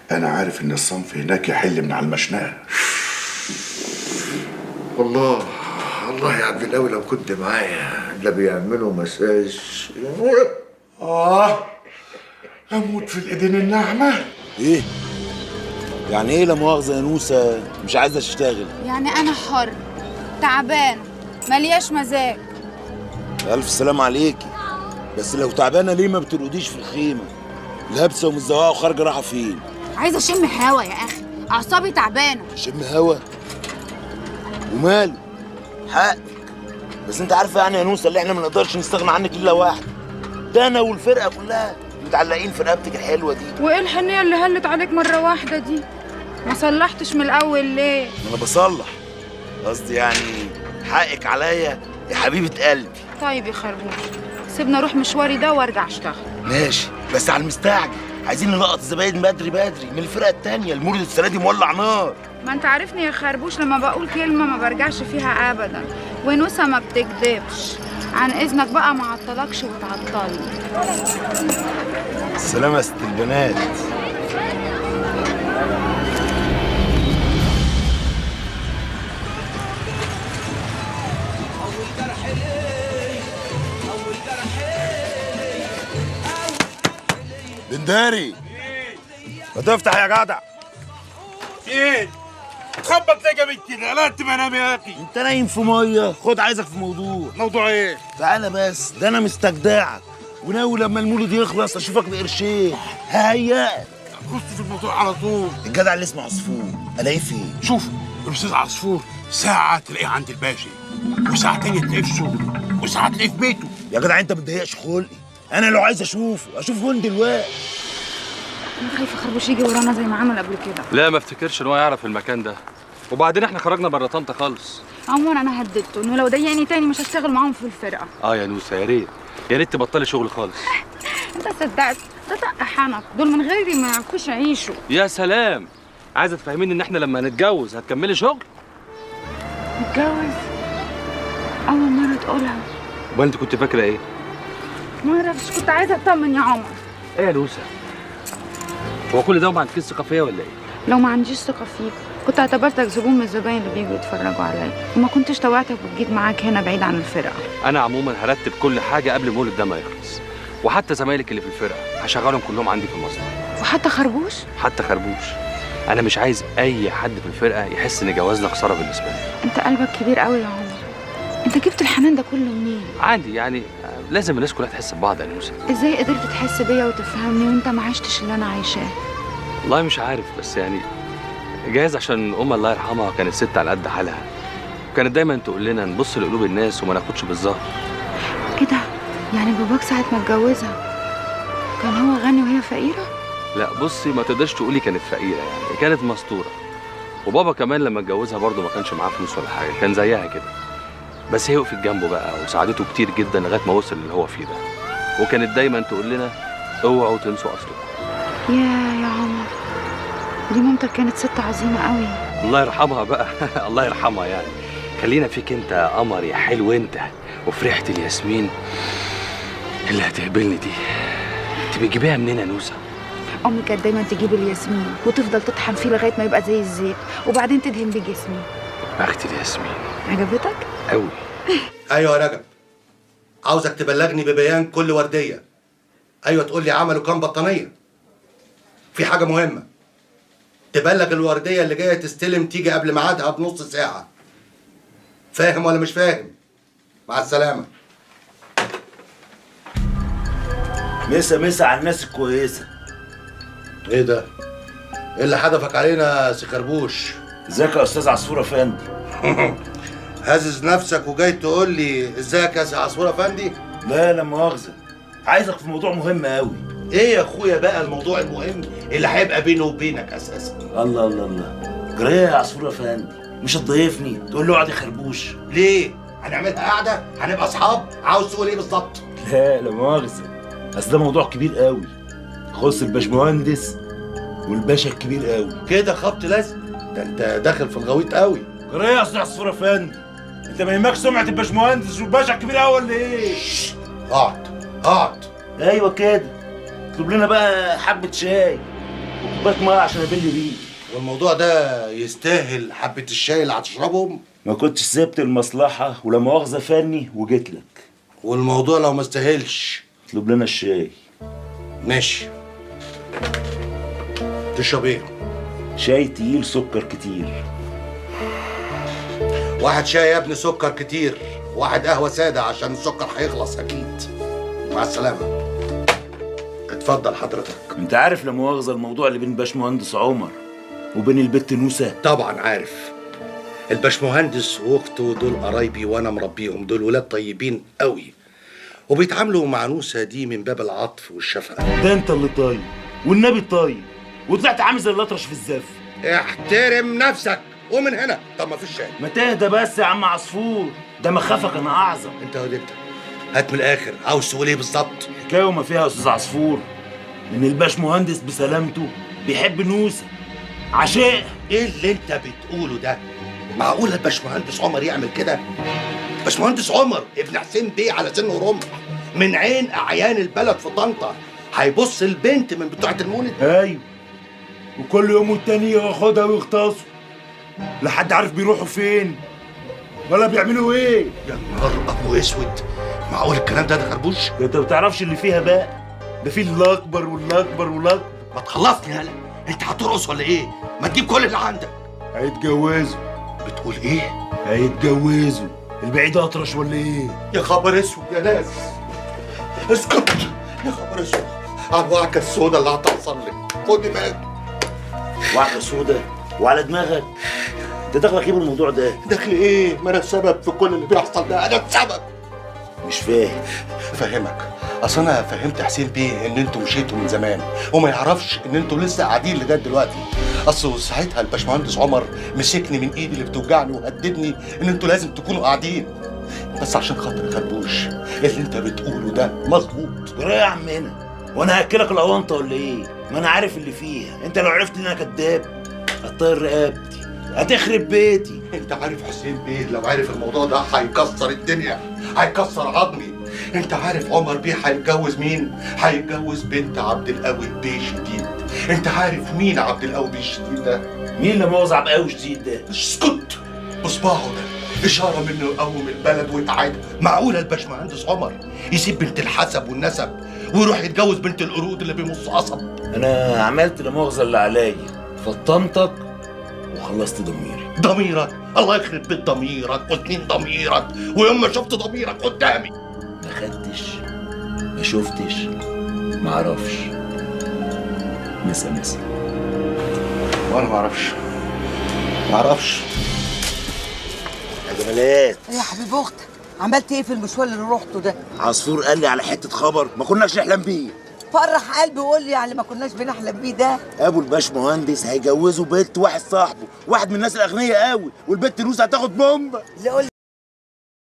انا عارف ان الصنف هناك يحل من على المشنقه والله والله يا عبد القوي لو كنت معايا ده بيعملوا مساج اه اموت في الايدين الناعمه ايه يعني ايه لا مؤاخذه يا نوسه مش عايزه تشتغل يعني انا حر تعبان ملياش مزاج الف سلام عليكي بس لو تعبانه ليه ما بترقديش في الخيمه لابسه ومزوقه وخارجه رايحه فين عايزه اشم هوا يا اخي اعصابي تعبانه شم هوا وماله حقك بس انت عارفه يعني يا نوسه اللي احنا ما نقدرش نستغنى عنك الا واحد ده انا والفرقه كلها متعلقين في رقبتك الحلوه دي وايه الحنيه اللي هلت عليك مره واحده دي ما صلحتش من الاول ليه انا بصلح قصدي يعني حقك عليا يا حبيبه قلبي طيب يا خربوش سيبنا اروح مشواري ده وارجع اشتغل ماشي بس على المستعجل عايزين نلقط الزباين بدري بدري من الفرقه التانيه المولد السنه دي مولع نار ما انت عارفني يا خربوش لما بقول كلمه ما برجعش فيها ابدا ونوسه ما بتكدبش عن اذنك بقى ما عطلكش وتعطلني السلامة يا ست البنات دنداري ما تفتح يا جدع ايه تخبط ليه جامد كده لا انت بنام يا اخي انت نايم في ميه خد عايزك في موضوع موضوع ايه تعالى بس ده انا مستجدعك وناوي لما المولد يخلص اشوفك بقرشين ههيئك خش في الموضوع على طول الجدع اللي اسمه عصفور الاقيه فين شوف الاستاذ عصفور ساعة تلاقيه عند الباشا وساعة تانية تلاقيه في شغله وساعة تلاقيه في بيته يا جدع انت ما تضايقش خلقي انا لو عايز اشوفه اشوفه فين دلوقتي انا خايفه خربوش يجي ورانا زي ما عمل قبل كده لا ما افتكرش ان هو يعرف المكان ده وبعدين احنا خرجنا بره طنطا خالص عموما انا هددته انه لو ضايقني تاني مش هشتغل معاهم في الفرقه اه يا نوسه يا ريت يا ريت تبطلي شغل خالص انت صدقت ده دق حنك دول من غيري ما يعرفوش يعيشوا يا سلام عايزه تفهميني ان احنا لما نتجوز هتكملي شغل نتجوز اول مره تقولها امال انت كنت فاكره ايه ما اعرفش كنت عايزه اطمن يا عمر ايه يا نوسه هو كل ده وما عندكيش ثقه فيا ولا ايه لو ما عنديش ثقه فيك كنت اعتبرتك زبون من الزباين اللي بيجوا يتفرجوا عليا وما كنتش توعتك وجيت معاك هنا بعيد عن الفرقه انا عموما هرتب كل حاجه قبل المولد ده ما يخلص وحتى زمايلك اللي في الفرقه هشغلهم كلهم عندي في المصنع وحتى خربوش حتى خربوش انا مش عايز اي حد في الفرقه يحس ان جوازنا خساره بالنسبه لي انت قلبك كبير قوي يا عمر انت جبت الحنان ده كله منين عادي يعني آه، لازم الناس كلها تحس ببعض يا نوسه ازاي قدرت تحس بيا وتفهمني وانت ما عشتش اللي انا عايشاه والله مش عارف بس يعني جايز عشان أم الله يرحمها كانت ست على قد حالها وكانت دايما تقول لنا نبص لقلوب الناس وما ناخدش بالظهر كده يعني باباك ساعة ما اتجوزها كان هو غني وهي فقيرة؟ لا بصي ما تقدرش تقولي كانت فقيره يعني كانت مستوره وبابا كمان لما اتجوزها برضه ما كانش معاه فلوس ولا حاجه كان زيها كده بس هي وقفت جنبه بقى وساعدته كتير جدا لغايه ما وصل اللي هو فيه ده وكانت دايما تقول لنا اوعوا تنسوا اصلكم يا يا عمر دي مامتك كانت ست عظيمة قوي الله يرحمها بقى الله يرحمها يعني خلينا فيك انت يا قمر يا حلو انت وفرحة الياسمين اللي هتقبلني دي انت بتجيبيها منين يا نوسه أمي كانت دايما تجيب الياسمين وتفضل تطحن فيه لغاية ما يبقى زي الزيت وبعدين تدهن بيه جسمي بخت الياسمين عجبتك؟ قوي ايوه يا رجب عاوزك تبلغني ببيان كل ورديه ايوه تقول لي عملوا كام بطانيه في حاجه مهمه تبلغ الورديه اللي جايه تستلم تيجي قبل ميعادها بنص ساعه فاهم ولا مش فاهم مع السلامه مسا مسا على الناس الكويسه ايه ده ايه اللي حدفك علينا يا سي خربوش ازيك يا استاذ عصفور افندي هزز نفسك وجاي تقول لي ازيك يا سي عصفور افندي لا لا مؤاخذه عايزك في موضوع مهم قوي ايه يا اخويا بقى الموضوع المهم اللي هيبقى بينه وبينك اساسا الله الله الله جرايه يا عصفور افندي مش هتضيفني تقول له اقعد يا خربوش ليه هنعملها قاعده هنبقى اصحاب عاوز تقول ايه بالظبط لا لا مؤاخذه اصل ده موضوع كبير قوي يخص الباشمهندس والباشا الكبير قوي كده خبط لازق ده انت داخل في الغويط قوي جرايه يا استاذ عصفور افندي انت ما يهمكش سمعه الباشمهندس والباشا الكبير قوي ولا ايه اقعد اقعد ايوه كده اطلب لنا بقى حبه شاي وكوبايه ميه عشان ابل بيه والموضوع ده يستاهل حبه الشاي اللي هتشربهم ما كنتش سبت المصلحه ولا مؤاخذه فني وجيت لك والموضوع لو ما استاهلش اطلب لنا الشاي ماشي تشرب ايه شاي تقيل سكر كتير واحد شاي يا ابني سكر كتير واحد قهوه ساده عشان السكر هيخلص اكيد مع السلامه اتفضل حضرتك انت عارف لا مؤاخذه الموضوع اللي بين باشمهندس عمر وبين البت نوسه طبعا عارف الباشمهندس واخته دول قرايبي وانا مربيهم دول ولاد طيبين قوي وبيتعاملوا مع نوسه دي من باب العطف والشفقه ده انت اللي طيب والنبي طيب وطلعت عامل زي الاطرش في الزف احترم نفسك ومن هنا طب ما فيش شاي ما تهدى بس يا عم عصفور ده مخافك انا اعظم انت يا انت هات من الاخر عاوز تقول ايه بالظبط حكايه وما فيها يا استاذ عصفور ان الباش مهندس بسلامته بيحب نوسه عشاء ايه اللي انت بتقوله ده معقول الباشمهندس عمر يعمل كده باشمهندس عمر ابن حسين بيه على سن ورمح من عين اعيان البلد في طنطا هيبص البنت من بتوعه المولد ايوه وكل يوم والتاني ياخدها ويغتصوا لا حد عارف بيروحوا فين ولا بيعملوا ايه يا نهار ابو اسود معقول الكلام ده ده خربوش ده انت ما بتعرفش اللي فيها بقى ده في الاكبر والاكبر والاكبر ما تخلصني هلا انت هترقص ولا ايه ما تجيب كل اللي عندك هيتجوزوا بتقول ايه هيتجوزوا البعيد اطرش ولا ايه يا خبر اسود يا ناس اسكت يا خبر اسود على الوعكه السوداء اللي هتحصل لك خدي بالك وعكه سودا وعلى دماغك انت داخلك ايه بالموضوع ده دخل ايه ما انا السبب في كل اللي بيحصل ده انا السبب مش فاهم فهمك اصل انا فهمت حسين بيه ان انتوا مشيتوا من زمان وما يعرفش ان انتوا لسه قاعدين لغايه دلوقتي اصل ساعتها الباشمهندس عمر مسكني من ايدي اللي بتوجعني وهددني ان انتوا لازم تكونوا قاعدين بس عشان خاطر خربوش اللي انت بتقوله ده مظبوط جرى يا عم هنا وانا هاكلك الاونطه ولا ايه ما انا عارف اللي فيها انت لو عرفت ان انا كداب هتطير رقبتي هتخرب بيتي انت عارف حسين بيه لو عارف الموضوع ده هيكسر الدنيا هيكسر عظمي انت عارف عمر بيه هيتجوز مين هيتجوز بنت عبد القوي بيه شديد انت عارف مين عبد القوي بيه الشديد ده مين اللي موزع بقاوي شديد ده اسكت بصباعه ده إشارة منه يقوم البلد ويتعاد معقولة الباشمهندس عمر يسيب بنت الحسب والنسب ويروح يتجوز بنت القرود اللي بيمص قصب انا عملت لا مؤاخذه اللي عليا فطمتك وخلصت ضميري ضميرك الله يخرب بيت ضميرك وسنين ضميرك ويوم ما شفت ضميرك قدامي ما خدتش ما شفتش ما اعرفش مسا مسا وانا ما اعرفش ما اعرفش يا جمالات يا حبيب اختك عملت ايه في المشوار اللي روحته ده عصفور قال لي على حته خبر ما كناش نحلم بيه فرح قلبي وقول لي على اللي ما كناش بنحلم بيه ده ابو الباش مهندس هيجوزوا بنت واحد صاحبه واحد من الناس الاغنياء قوي والبنت نوسه هتاخد بومبا اللي قول